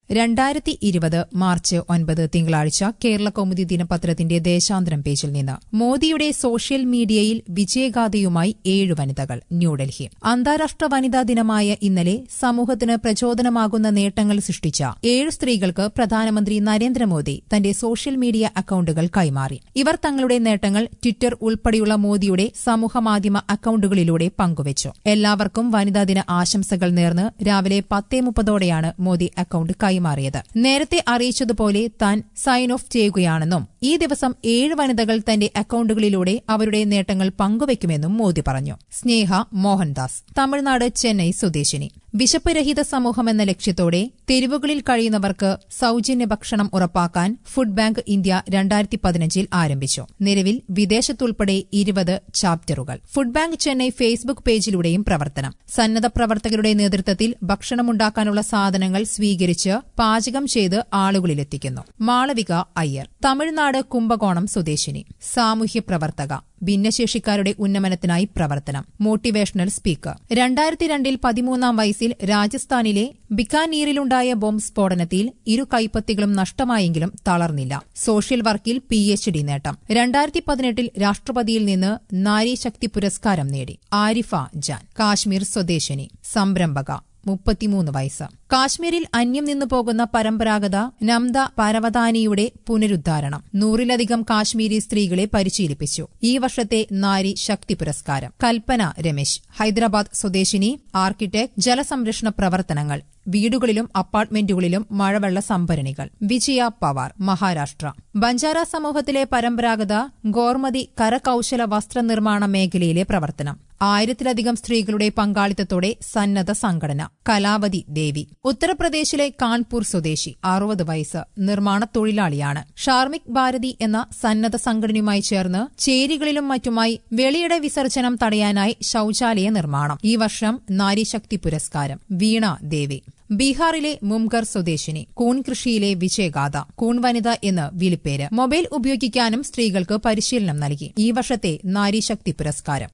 രണ്ടായിരത്തി ഇരുപത് മാർച്ച് ഒൻപത് തിങ്കളാഴ്ച കേരള കൗമുദി ദിനപത്രത്തിന്റെ ദേശാന്തരം പേജിൽ നിന്ന് മോദിയുടെ സോഷ്യൽ മീഡിയയിൽ വിജയഗാഥയുമായി ഏഴ് വനിതകൾ ന്യൂഡൽഹി അന്താരാഷ്ട്ര വനിതാ ദിനമായ ഇന്നലെ സമൂഹത്തിന് പ്രചോദനമാകുന്ന നേട്ടങ്ങൾ സൃഷ്ടിച്ച ഏഴ് സ്ത്രീകൾക്ക് പ്രധാനമന്ത്രി നരേന്ദ്രമോദി തന്റെ സോഷ്യൽ മീഡിയ അക്കൌണ്ടുകൾ കൈമാറി ഇവർ തങ്ങളുടെ നേട്ടങ്ങൾ ട്വിറ്റർ ഉൾപ്പെടെയുള്ള മോദിയുടെ സമൂഹമാധ്യമ അക്കൌണ്ടുകളിലൂടെ പങ്കുവച്ചു എല്ലാവർക്കും വനിതാ ദിന ആശംസകൾ നേർന്ന് രാവിലെ പത്തേ മുപ്പതോടെയാണ് മോദി അക്കൌണ്ട് കൈമാറിയത് നേരത്തെ അറിയിച്ചതുപോലെ താൻ സൈൻ ഓഫ് ചെയ്യുകയാണെന്നും ഈ ദിവസം ഏഴ് വനിതകൾ തന്റെ അക്കൌണ്ടുകളിലൂടെ അവരുടെ നേട്ടങ്ങൾ പങ്കുവയ്ക്കുമെന്നും മോദി പറഞ്ഞു സ്നേഹ മോഹൻദാസ് തമിഴ്നാട് ചെന്നൈ സ്വദേശിനി വിശപ്പ് രഹിത സമൂഹം എന്ന ലക്ഷ്യത്തോടെ തെരുവുകളിൽ കഴിയുന്നവർക്ക് സൌജന്യ ഭക്ഷണം ഉറപ്പാക്കാൻ ഫുഡ് ബാങ്ക് ഇന്ത്യ രണ്ടായിരത്തി പതിനഞ്ചിൽ ആരംഭിച്ചു നിലവിൽ വിദേശത്തുൾപ്പെടെ ഇരുപത് ചാപ്റ്ററുകൾ ഫുഡ് ബാങ്ക് ചെന്നൈ ഫേസ്ബുക്ക് പേജിലൂടെയും പ്രവർത്തനം സന്നദ്ധ പ്രവർത്തകരുടെ നേതൃത്വത്തിൽ ഭക്ഷണമുണ്ടാക്കാനുള്ള സാധനങ്ങൾ സ്വീകരിച്ച് പാചകം ചെയ്ത് ആളുകളിലെത്തിക്കുന്നു മാളവിക അയ്യർ തമിഴ്നാട് കുംഭകോണം സ്വദേശിനി സാമൂഹ്യ പ്രവർത്തക ഭിന്നശേഷിക്കാരുടെ ഉന്നമനത്തിനായി പ്രവർത്തനം മോട്ടിവേഷണൽ സ്പീക്കർ രണ്ടായിരത്തി രണ്ടിൽ പതിമൂന്നാം വയസ്സിൽ രാജസ്ഥാനിലെ ബിക്കാനീറിലുണ്ടായ ബോംബ് സ്ഫോടനത്തിൽ ഇരു കൈപ്പത്തികളും നഷ്ടമായെങ്കിലും തളർന്നില്ല സോഷ്യൽ വർക്കിൽ പി എച്ച് ഡി നേട്ടം രണ്ടായിരത്തി പതിനെട്ടിൽ രാഷ്ട്രപതിയിൽ നിന്ന് നാരീശക്തി പുരസ്കാരം നേടി ആരിഫ ജാൻ കാശ്മീർ സ്വദേശിനി സംരംഭക മുപ്പത്തിമൂന്ന് വയസ്സ് കാശ്മീരിൽ അന്യം നിന്നു പോകുന്ന പരമ്പരാഗത നംദ പരവതാനിയുടെ പുനരുദ്ധാരണം നൂറിലധികം കാശ്മീരി സ്ത്രീകളെ പരിശീലിപ്പിച്ചു ഈ വർഷത്തെ നാരി ശക്തി പുരസ്കാരം കൽപ്പന രമേശ് ഹൈദരാബാദ് സ്വദേശിനി ആർക്കിടെക്ട് ജലസംരക്ഷണ പ്രവർത്തനങ്ങൾ വീടുകളിലും അപ്പാർട്ട്മെന്റുകളിലും മഴവെള്ള സംഭരണികൾ വിജയ പവാർ മഹാരാഷ്ട്ര ബഞ്ചാര സമൂഹത്തിലെ പരമ്പരാഗത ഗോർമതി കരകൌശല വസ്ത്രനിർമ്മാണ മേഖലയിലെ പ്രവർത്തനം ആയിരത്തിലധികം സ്ത്രീകളുടെ പങ്കാളിത്തത്തോടെ സന്നദ്ധ സംഘടന കലാവതി ദേവി ഉത്തർപ്രദേശിലെ കാൺപൂർ സ്വദേശി അറുപത് വയസ്സ് നിർമ്മാണ തൊഴിലാളിയാണ് ഷാർമിക് ഭാരതി എന്ന സന്നദ്ധ സംഘടനയുമായി ചേർന്ന് ചേരികളിലും മറ്റുമായി വെളിയിട വിസർജനം തടയാനായി ശൌചാലയ നിർമ്മാണം ഈ വർഷം നാരീശക്തി പുരസ്കാരം വീണ ദേവി ബീഹാറിലെ മുംഗർ സ്വദേശിനി കൂൺ കൃഷിയിലെ വിജയഗാഥ കൂൺ വനിത എന്ന് വിളിപ്പേര് മൊബൈൽ ഉപയോഗിക്കാനും സ്ത്രീകൾക്ക് പരിശീലനം നൽകി ഈ വർഷത്തെ നാരീശക്തി പുരസ്കാരം